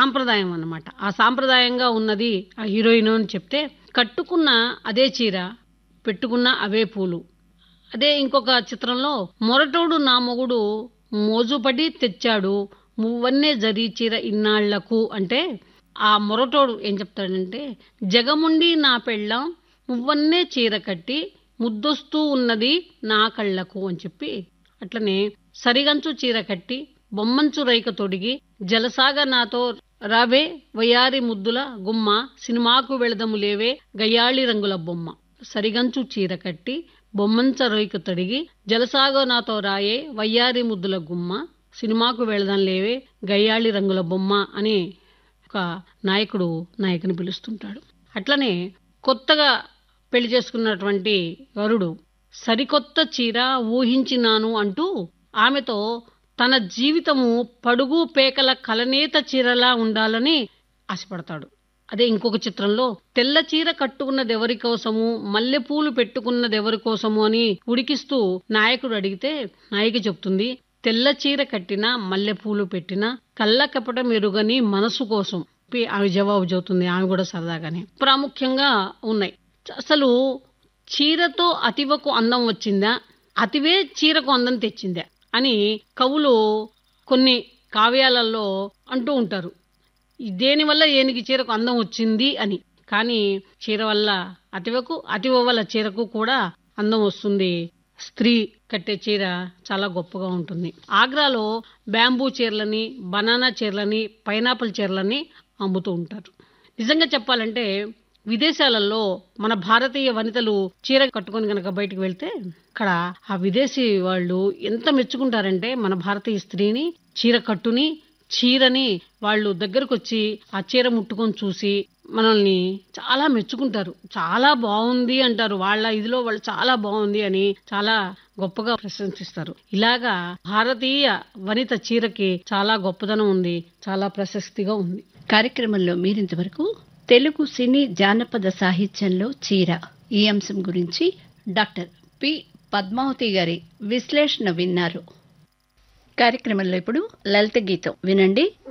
సాంప్రదాయం అన్నమాట ఆ సాంప్రదాయంగా ఉన్నది ఆ హీరోయిన్ అని చెప్తే కట్టుకున్న అదే చీర పెట్టుకున్న అవే పూలు అదే ఇంకొక చిత్రంలో మొరటోడు నా మొగుడు మోజుపడి తెచ్చాడు మువ్వన్నే జరీ చీర ఇన్నాళ్లకు అంటే ఆ మొరటోడు ఏం చెప్తాడంటే జగముండి నా పెళ్ళం మువ్వన్నే చీర కట్టి ముద్దొస్తూ ఉన్నది నా కళ్ళకు అని చెప్పి అట్లనే సరిగంచు చీర కట్టి బొమ్మంచు రైక తొడిగి జలసాగ నాతో రావే వయారి ముద్దుల గుమ్మ సినిమాకు వెళదము లేవే గయ్యాళి రంగుల బొమ్మ సరిగంచు చీర కట్టి బొమ్మంచ రైక తొడిగి జలసాగ నాతో రాయే వయ్యారి ముద్దుల గుమ్మ సినిమాకు వెళదాం లేవే గయ్యాళి రంగుల బొమ్మ అని ఒక నాయకుడు నాయకుని పిలుస్తుంటాడు అట్లనే కొత్తగా పెళ్లి చేసుకున్నటువంటి వరుడు సరికొత్త చీర ఊహించినాను అంటూ ఆమెతో తన జీవితము పడుగు పేకల కలనేత చీరలా ఉండాలని ఆశపడతాడు అదే ఇంకొక చిత్రంలో తెల్ల చీర కట్టుకున్నది ఎవరి కోసము మల్లెపూలు పెట్టుకున్నది ఎవరి కోసము అని ఉడికిస్తూ నాయకుడు అడిగితే నాయకి చెప్తుంది తెల్ల చీర కట్టిన మల్లెపూలు పెట్టిన కళ్ళ కపట మెరుగని మనసు కోసం పి- ఆమె జవాబు చెబుతుంది ఆమె కూడా సరదాగానే ప్రాముఖ్యంగా ఉన్నాయి అసలు చీరతో అతివకు అందం వచ్చిందా అతివే చీరకు అందం తెచ్చిందా అని కవులు కొన్ని కావ్యాలలో అంటూ ఉంటారు ఈ దేనివల్ల ఏనికి చీరకు అందం వచ్చింది అని కానీ చీర వల్ల అతివకు అతివ వల్ల చీరకు కూడా అందం వస్తుంది స్త్రీ కట్టే చీర చాలా గొప్పగా ఉంటుంది ఆగ్రాలో బ్యాంబూ చీరలని బనానా చీరలని పైనాపిల్ చీరలని అమ్ముతూ ఉంటారు నిజంగా చెప్పాలంటే విదేశాలలో మన భారతీయ వనితలు చీర కట్టుకొని గనక బయటికి వెళ్తే అక్కడ ఆ విదేశీ వాళ్ళు ఎంత మెచ్చుకుంటారంటే మన భారతీయ స్త్రీని చీర కట్టుని చీరని వాళ్ళు దగ్గరకు వచ్చి ఆ చీర ముట్టుకొని చూసి మనల్ని చాలా మెచ్చుకుంటారు చాలా బాగుంది అంటారు వాళ్ళ ఇదిలో వాళ్ళు చాలా బాగుంది అని చాలా గొప్పగా ప్రశంసిస్తారు ఇలాగా భారతీయ వనిత చీరకి చాలా గొప్పదనం ఉంది చాలా ప్రశస్తిగా ఉంది కార్యక్రమంలో మీరింతవరకు తెలుగు సినీ జానపద సాహిత్యంలో చీర ఈ అంశం గురించి డాక్టర్ పి పద్మావతి గారి విశ్లేషణ విన్నారు కార్యక్రమంలో ఇప్పుడు లలిత గీతం వినండి